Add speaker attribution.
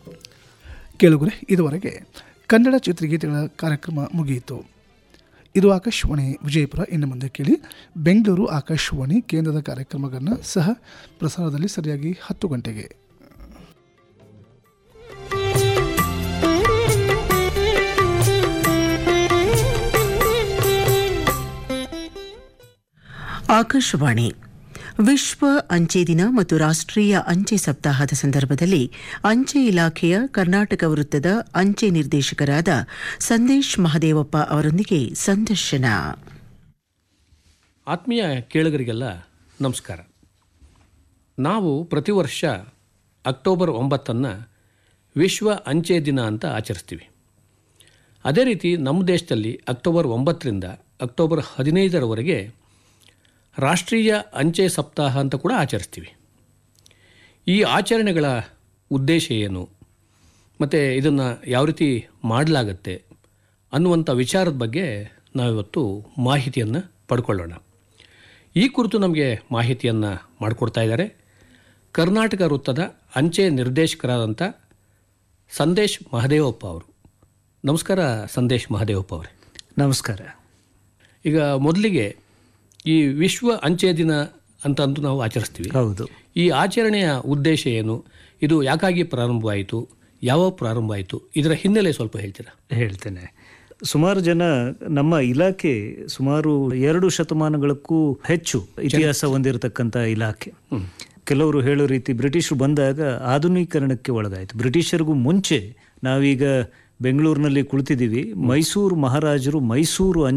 Speaker 1: ಕೇಳುಗರೆ ಇದುವರೆಗೆ ಕನ್ನಡ ಚಿತ್ರಗೀತೆಗಳ ಕಾರ್ಯಕ್ರಮ ಮುಗಿಯಿತು ಇದು ಆಕಾಶವಾಣಿ ವಿಜಯಪುರ ಇನ್ನು ಮುಂದೆ ಕೇಳಿ ಬೆಂಗಳೂರು ಆಕಾಶವಾಣಿ ಕೇಂದ್ರದ ಕಾರ್ಯಕ್ರಮಗಳನ್ನು ಸಹ ಪ್ರಸಾರದಲ್ಲಿ ಸರಿಯಾಗಿ ಹತ್ತು ಗಂಟೆಗೆ
Speaker 2: ಆಕಾಶವಾಣಿ ವಿಶ್ವ ಅಂಚೆ ದಿನ ಮತ್ತು ರಾಷ್ಟ್ರೀಯ ಅಂಚೆ ಸಪ್ತಾಹದ ಸಂದರ್ಭದಲ್ಲಿ ಅಂಚೆ ಇಲಾಖೆಯ ಕರ್ನಾಟಕ ವೃತ್ತದ ಅಂಚೆ ನಿರ್ದೇಶಕರಾದ ಸಂದೇಶ್ ಮಹದೇವಪ್ಪ ಅವರೊಂದಿಗೆ ಸಂದರ್ಶನ
Speaker 3: ಆತ್ಮೀಯ ಕೇಳುಗರಿಗೆಲ್ಲ ನಮಸ್ಕಾರ ನಾವು ಪ್ರತಿ ವರ್ಷ ಅಕ್ಟೋಬರ್ ಒಂಬತ್ತನ್ನು ವಿಶ್ವ ಅಂಚೆ ದಿನ ಅಂತ ಆಚರಿಸ್ತೀವಿ ಅದೇ ರೀತಿ ನಮ್ಮ ದೇಶದಲ್ಲಿ ಅಕ್ಟೋಬರ್ ಒಂಬತ್ತರಿಂದ ಅಕ್ಟೋಬರ್ ಹದಿನೈದರವರೆಗೆ ರಾಷ್ಟ್ರೀಯ ಅಂಚೆ ಸಪ್ತಾಹ ಅಂತ ಕೂಡ ಆಚರಿಸ್ತೀವಿ ಈ ಆಚರಣೆಗಳ ಉದ್ದೇಶ ಏನು ಮತ್ತು ಇದನ್ನು ಯಾವ ರೀತಿ ಮಾಡಲಾಗತ್ತೆ ಅನ್ನುವಂಥ ವಿಚಾರದ ಬಗ್ಗೆ ನಾವಿವತ್ತು ಮಾಹಿತಿಯನ್ನು ಪಡ್ಕೊಳ್ಳೋಣ ಈ ಕುರಿತು ನಮಗೆ ಮಾಹಿತಿಯನ್ನು ಮಾಡಿಕೊಡ್ತಾ ಇದ್ದಾರೆ ಕರ್ನಾಟಕ ವೃತ್ತದ ಅಂಚೆ ನಿರ್ದೇಶಕರಾದಂಥ ಸಂದೇಶ್ ಮಹದೇವಪ್ಪ ಅವರು ನಮಸ್ಕಾರ ಸಂದೇಶ್ ಮಹದೇವಪ್ಪ ಅವರೇ
Speaker 4: ನಮಸ್ಕಾರ
Speaker 3: ಈಗ ಮೊದಲಿಗೆ ಈ ವಿಶ್ವ ಅಂಚೆ ದಿನ ಅಂತ ಅಂದು ನಾವು ಆಚರಿಸ್ತೀವಿ
Speaker 4: ಹೌದು
Speaker 3: ಈ ಆಚರಣೆಯ ಉದ್ದೇಶ ಏನು ಇದು ಯಾಕಾಗಿ ಪ್ರಾರಂಭವಾಯಿತು ಯಾವಾಗ ಪ್ರಾರಂಭ ಆಯಿತು ಇದರ ಹಿನ್ನೆಲೆ ಸ್ವಲ್ಪ ಹೇಳ್ತೀರಾ
Speaker 4: ಹೇಳ್ತೇನೆ ಸುಮಾರು ಜನ ನಮ್ಮ ಇಲಾಖೆ ಸುಮಾರು ಎರಡು ಶತಮಾನಗಳಕ್ಕೂ ಹೆಚ್ಚು ಇತಿಹಾಸ ಹೊಂದಿರತಕ್ಕಂಥ ಇಲಾಖೆ ಕೆಲವರು ಹೇಳೋ ರೀತಿ ಬ್ರಿಟಿಷರು ಬಂದಾಗ ಆಧುನೀಕರಣಕ್ಕೆ ಒಳಗಾಯಿತು ಬ್ರಿಟಿಷರಿಗೂ ಮುಂಚೆ ನಾವೀಗ ಬೆಂಗಳೂರಿನಲ್ಲಿ ಕುಳಿತಿದ್ದೀವಿ ಮೈಸೂರು ಮಹಾರಾಜರು ಮೈಸೂರು